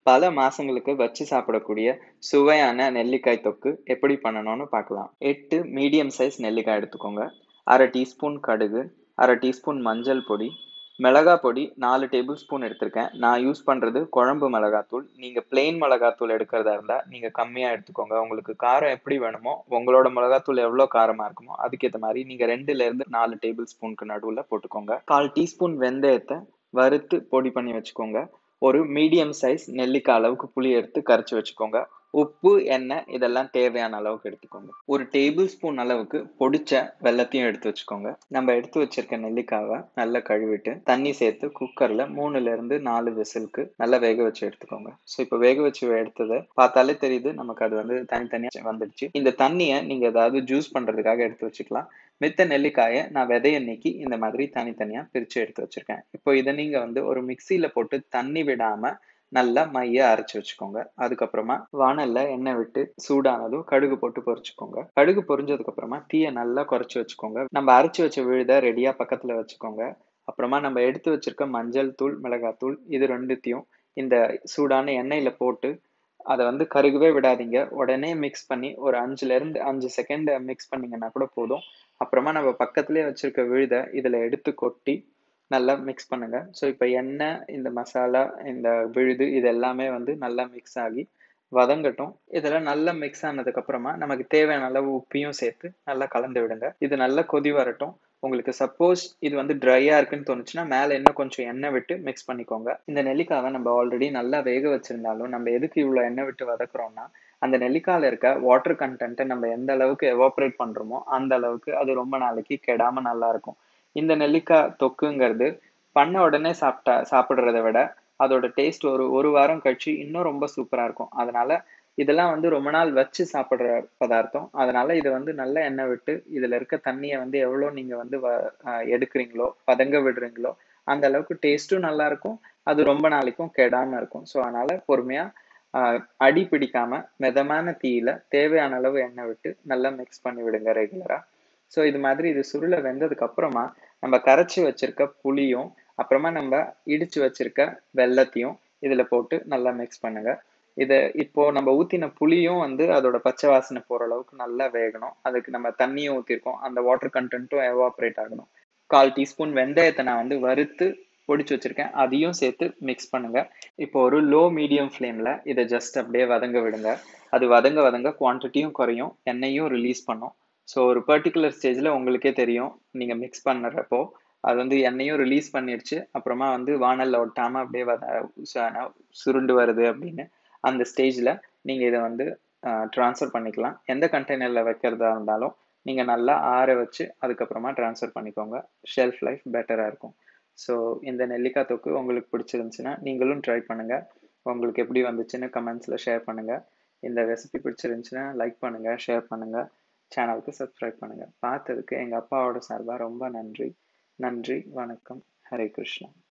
பல மாசங்களுக்கு வச்சு சாப்பிடக்கூடிய சுவையான நெல்லிக்காய் தொக்கு எப்படி பண்ணணும்னு பார்க்கலாம் எட்டு மீடியம் சைஸ் நெல்லிக்காய் எடுத்துக்கோங்க அரை டீஸ்பூன் கடுகு அரை டீஸ்பூன் மஞ்சள் பொடி மிளகா பொடி நாலு டேபிள் ஸ்பூன் எடுத்திருக்கேன் நான் யூஸ் பண்ணுறது குழம்பு மிளகாத்தூள் நீங்கள் பிளெயின் மிளகாத்தூள் எடுக்கிறதா இருந்தால் நீங்கள் கம்மியாக எடுத்துக்கோங்க உங்களுக்கு காரம் எப்படி வேணுமோ உங்களோட மிளகாத்தூள் எவ்வளோ காரமாக இருக்குமோ அதுக்கேற்ற மாதிரி நீங்கள் ரெண்டுலேருந்து நாலு டேபிள் ஸ்பூனுக்கு நடுவில் போட்டுக்கோங்க கால் டீஸ்பூன் வெந்தயத்தை வறுத்து பொடி பண்ணி வச்சுக்கோங்க ஒரு மீடியம் சைஸ் நெல்லிக்காய் அளவுக்கு புளி எடுத்து கரைச்சி வச்சுக்கோங்க உப்பு எண்ணெய் இதெல்லாம் தேவையான அளவுக்கு எடுத்துக்கோங்க ஒரு டேபிள் ஸ்பூன் அளவுக்கு பொடிச்ச வெள்ளத்தையும் எடுத்து வச்சுக்கோங்க நம்ம எடுத்து வச்சிருக்க நெல்லிக்காவை நல்லா கழுவிட்டு தண்ணி சேர்த்து குக்கர்ல மூணுல இருந்து நாலு விசிலுக்கு நல்லா வேக வச்சு எடுத்துக்கோங்க ஸோ இப்போ வேக வச்சு எடுத்ததை பார்த்தாலே தெரியுது நமக்கு அது வந்து தனித்தனியா வந்துடுச்சு இந்த தண்ணியை நீங்க ஏதாவது ஜூஸ் பண்றதுக்காக எடுத்து வச்சுக்கலாம் மித்த நெல்லிக்காயை நான் விதைய நீக்கி இந்த மாதிரி தனித்தனியா பிரிச்சு எடுத்து வச்சிருக்கேன் இப்போ இதை நீங்க வந்து ஒரு மிக்சியில போட்டு தண்ணி விடாம நல்லா மைய அரைச்சு வச்சுக்கோங்க அதுக்கப்புறமா வானல்ல எண்ணெய் விட்டு சூடானதும் கடுகு போட்டு பொரிச்சுக்கோங்க கடுகு பொரிஞ்சதுக்கு அப்புறமா தீயை நல்லா குறைச்சி வச்சுக்கோங்க நம்ம அரைச்சு வச்ச விழுத ரெடியா பக்கத்துல வச்சுக்கோங்க அப்புறமா நம்ம எடுத்து வச்சிருக்க மஞ்சள் தூள் மிளகாத்தூள் இது ரெண்டுத்தையும் இந்த சூடான எண்ணெயில போட்டு அதை வந்து கருகவே விடாதீங்க உடனே மிக்ஸ் பண்ணி ஒரு அஞ்சுல இருந்து அஞ்சு செகண்ட் மிக்ஸ் பண்ணீங்கன்னா கூட போதும் அப்புறமா நம்ம பக்கத்துலேயே வச்சிருக்க விழுத இதுல எடுத்து கொட்டி நல்லா மிக்ஸ் பண்ணுங்க ஸோ இப்போ எண்ணெய் இந்த மசாலா இந்த விழுது இது எல்லாமே வந்து நல்லா மிக்ஸ் ஆகி வதங்கட்டும் இதெல்லாம் நல்லா மிக்ஸ் ஆனதுக்கு அப்புறமா நமக்கு தேவையான அளவு உப்பையும் சேர்த்து நல்லா கலந்து விடுங்க இது நல்லா கொதி வரட்டும் உங்களுக்கு சப்போஸ் இது வந்து ட்ரையா இருக்குன்னு தோணுச்சுன்னா மேல இன்னும் கொஞ்சம் எண்ணெய் விட்டு மிக்ஸ் பண்ணிக்கோங்க இந்த நெல்லிக்காவை நம்ம ஆல்ரெடி நல்லா வேக வச்சிருந்தாலும் நம்ம எதுக்கு இவ்வளவு எண்ணெய் விட்டு வதக்குறோம்னா அந்த நெல்லிக்காயில இருக்க வாட்டர் கண்டென்ட்டை நம்ம எந்த அளவுக்கு எவாப்ரேட் பண்றோமோ அந்த அளவுக்கு அது ரொம்ப நாளைக்கு கெடாம நல்லா இருக்கும் இந்த நெல்லிக்காய் தொக்குங்கிறது பண்ண உடனே சாப்பிட்டா சாப்பிட்றத விட அதோட டேஸ்ட் ஒரு ஒரு வாரம் கழிச்சு இன்னும் ரொம்ப சூப்பரா இருக்கும் அதனால இதெல்லாம் வந்து ரொம்ப நாள் வச்சு சாப்பிட்ற பதார்த்தம் அதனால இதை வந்து நல்ல எண்ணெய் விட்டு இதுல இருக்க தண்ணியை வந்து எவ்வளோ நீங்க வந்து எடுக்கிறீங்களோ பதங்க விடுறீங்களோ அந்த அளவுக்கு டேஸ்ட்டும் நல்லா இருக்கும் அது ரொம்ப நாளைக்கும் கெடாம இருக்கும் ஸோ அதனால பொறுமையா அடி பிடிக்காம மிதமான தீயில தேவையான அளவு எண்ணெய் விட்டு நல்லா மிக்ஸ் பண்ணி விடுங்க ரெகுலரா ஸோ இது மாதிரி இது சுருளை வெந்ததுக்கு அப்புறமா நம்ம கரைச்சி வச்சிருக்க புளியும் அப்புறமா நம்ம இடிச்சு வச்சிருக்க வெள்ளத்தையும் இதுல போட்டு நல்லா மிக்ஸ் பண்ணுங்க இதை இப்போ நம்ம ஊத்தின புளியும் வந்து அதோட பச்சை வாசனை போற அளவுக்கு நல்லா வேகணும் அதுக்கு நம்ம தண்ணியும் ஊத்திருக்கோம் அந்த வாட்டர் கண்டென்ட்டும் எவாப்ரேட் ஆகணும் கால் டீஸ்பூன் வெந்தயத்தை நான் வந்து வறுத்து பொடிச்சு வச்சிருக்கேன் அதையும் சேர்த்து மிக்ஸ் பண்ணுங்க இப்போ ஒரு லோ மீடியம் ஃப்ளேம்ல இதை ஜஸ்ட் அப்படியே வதங்க விடுங்க அது வதங்க வதங்க குவான்டிட்டியும் குறையும் எண்ணெயும் ரிலீஸ் பண்ணும் ஸோ ஒரு பர்டிகுலர் ஸ்டேஜில் உங்களுக்கே தெரியும் நீங்கள் மிக்ஸ் பண்ணுறப்போ அது வந்து எண்ணெயும் ரிலீஸ் பண்ணிடுச்சு அப்புறமா வந்து வானலில் ஒட்டாமல் அப்படியே வத சுருண்டு வருது அப்படின்னு அந்த ஸ்டேஜில் நீங்கள் இதை வந்து ட்ரான்ஸ்ஃபர் பண்ணிக்கலாம் எந்த கண்டெய்னரில் வைக்கிறதா இருந்தாலும் நீங்கள் நல்லா ஆற வச்சு அதுக்கப்புறமா ட்ரான்ஸ்ஃபர் பண்ணிக்கோங்க ஷெல்ஃப் லைஃப் பெட்டராக இருக்கும் ஸோ இந்த நெல்லிக்காய் தொக்கு உங்களுக்கு பிடிச்சிருந்துச்சுன்னா நீங்களும் ட்ரை பண்ணுங்கள் உங்களுக்கு எப்படி வந்துச்சுன்னு கமெண்ட்ஸில் ஷேர் பண்ணுங்கள் இந்த ரெசிபி பிடிச்சிருந்துச்சுன்னா லைக் பண்ணுங்கள் ஷேர் பண்ணுங்கள் சேனலுக்கு சப்ஸ்கிரைப் பண்ணுங்கள் பார்த்ததுக்கு எங்கள் அப்பாவோட சார்பாக ரொம்ப நன்றி நன்றி வணக்கம் ஹரே கிருஷ்ணா